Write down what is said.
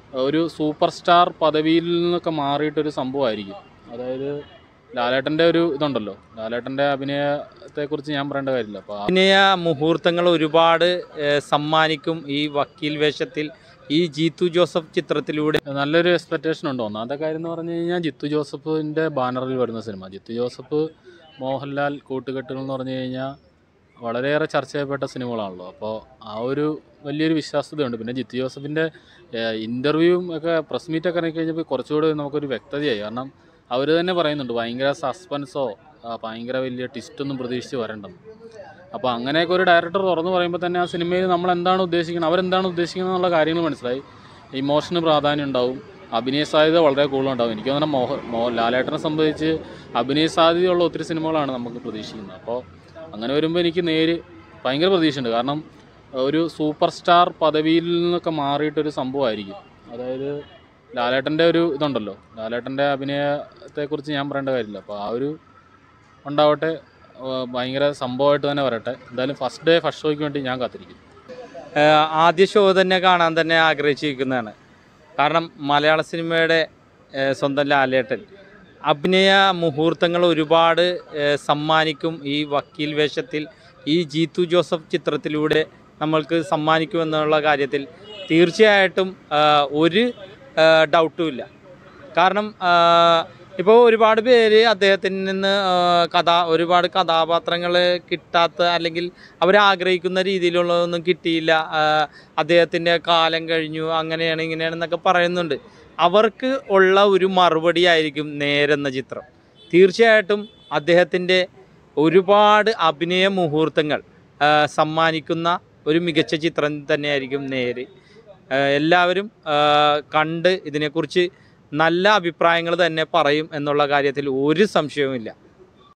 ഒരു super star പദവിയിൽ നിന്നൊക്കെ മാറിയിട്ടൊരു സംഭവമായിരിക്കും അതായത് ലാലേട്ടൻ്റെ ഒരു ഇതുണ്ടല്ലോ ലാലേട്ടൻ്റെ അഭിനയത്തെക്കുറിച്ച് ഞാൻ പറയേണ്ട കാര്യമില്ല അപ്പോൾ അഭിനയ മുഹൂർത്തങ്ങൾ ഒരുപാട് ഏഹ്, സമ്മാനിക്കും ഈ വക്കീൽ വേഷത്തിൽ ഈ ജീത്തു ജോസഫ് ചിത്രത്തിലൂടെ നല്ലൊരു എക്സ്പെക്റ്റേഷൻ ഉണ്ട് ഒന്നാമത്തെ കാര്യം എന്ന് പറഞ്ഞു കഴിഞ്ഞാൽ ജിത്തു ജോസഫിൻ്റെ ബാനറിൽ വരുന്ന സിനിമ ജിത്തു ജോസഫ് മോഹൻലാൽ കൂട്ടുകെട്ടുകൾ എന്ന് പറഞ്ഞു കഴിഞ്ഞാൽ വളരെയേറെ ചർച്ച ചെയ്യപ്പെട്ട സിനിമകളാണല്ലോ അപ്പോൾ ആ ഒരു വലിയൊരു വിശ്വാസ്യതയുണ്ട് പിന്നെ ജിത്തു ജോസഫിൻ്റെ ഇൻ്റർവ്യൂവും ഒക്കെ പ്രസ് മീറ്റൊക്കെ ഇറങ്ങി കഴിഞ്ഞപ്പോൾ കുറച്ചുകൂടി നമുക്കൊരു വ്യക്തതയായി കാരണം അവർ തന്നെ പറയുന്നുണ്ട് ഭയങ്കര സസ്പെൻസോ ഭയങ്കര വലിയ ട്വിസ്റ്റൊന്നും പ്രതീക്ഷിച്ച് വരണ്ടെന്ന് അപ്പോൾ അങ്ങനെയൊക്കെ ഒരു ഡയറക്ടർ തുറന്നു പറയുമ്പോൾ തന്നെ ആ സിനിമയിൽ നമ്മൾ എന്താണ് ഉദ്ദേശിക്കുന്നത് അവരെന്താണ് ഉദ്ദേശിക്കുന്നത് എന്നുള്ള കാര്യങ്ങൾ മനസ്സിലായി ഇമോഷന് പ്രാധാന്യം ഉണ്ടാവും അഭിനയ സാധ്യത വളരെ കൂടുതലുണ്ടാവും എനിക്ക് തോന്നുന്ന മോഹ മോ ലാലേട്ടനെ സംബന്ധിച്ച് അഭിനയ സാധ്യതയുള്ള ഒത്തിരി സിനിമകളാണ് നമുക്ക് പ്രതീക്ഷിക്കുന്നത് അപ്പോൾ അങ്ങനെ വരുമ്പോൾ എനിക്ക് നേര് ഭയങ്കര പ്രതീക്ഷയുണ്ട് കാരണം ഒരു സൂപ്പർ സ്റ്റാർ പദവിയിൽ നിന്നൊക്കെ മാറിയിട്ടൊരു സംഭവമായിരിക്കും അതായത് ലാലേട്ടൻ്റെ ഒരു ഇതുണ്ടല്ലോ ലാലേട്ടൻ്റെ അഭിനയത്തെക്കുറിച്ച് ഞാൻ പറയേണ്ട കാര്യമില്ല അപ്പോൾ ആ ഒരു ഉണ്ടാവട്ടെ ഏഹ് ഭയങ്കര സംഭവമായിട്ട് തന്നെ വരട്ടെ എന്തായാലും ഫസ്റ്റ് ഡേ ഫസ്റ്റ് ഷോയ്ക്ക് വേണ്ടി ഞാൻ കാത്തിരിക്കും ഏഹ്, ആദ്യ ഷോ തന്നെ കാണാൻ തന്നെ ആഗ്രഹിച്ചിരിക്കുന്നതാണ് കാരണം മലയാള സിനിമയുടെ ഏഹ്, സ്വന്തം ലാലേട്ടൻ അഭിനയ മുഹൂർത്തങ്ങൾ ഒരുപാട് ഏഹ്, സമ്മാനിക്കും ഈ വക്കീൽ വേഷത്തിൽ ഈ ജീത്തു ജോസഫ് ചിത്രത്തിലൂടെ നമ്മൾക്ക് സമ്മാനിക്കുമെന്നുള്ള കാര്യത്തിൽ തീർച്ചയായിട്ടും ആഹ്, ഒരു ആഹ്, ഡൗട്ടും ഇല്ല കാരണം ഇപ്പോൾ ഒരുപാട് പേര് അദ്ദേഹത്തിൽ നിന്ന് ആഹ്, കഥാ ഒരുപാട് കഥാപാത്രങ്ങൾ കിട്ടാത്ത അല്ലെങ്കിൽ അവരാഗ്രഹിക്കുന്ന രീതിയിലുള്ളതൊന്നും കിട്ടിയില്ല ആഹ്, അദ്ദേഹത്തിൻ്റെ കാലം കഴിഞ്ഞു അങ്ങനെയാണ് ഇങ്ങനെയാണെന്നൊക്കെ പറയുന്നുണ്ട് അവർക്ക് ഉള്ള ഒരു മറുപടി ആയിരിക്കും നേരെന്ന ചിത്രം തീർച്ചയായിട്ടും അദ്ദേഹത്തിൻ്റെ ഒരുപാട് അഭിനയ മുഹൂർത്തങ്ങൾ ആഹ്, സമ്മാനിക്കുന്ന ഒരു മികച്ച ചിത്രം തന്നെയായിരിക്കും നേര് ആഹ്, എല്ലാവരും ആഹ്, കണ്ട് ഇതിനെക്കുറിച്ച് നല്ല അഭിപ്രായങ്ങൾ തന്നെ പറയും എന്നുള്ള കാര്യത്തിൽ ഒരു സംശയവുമില്ല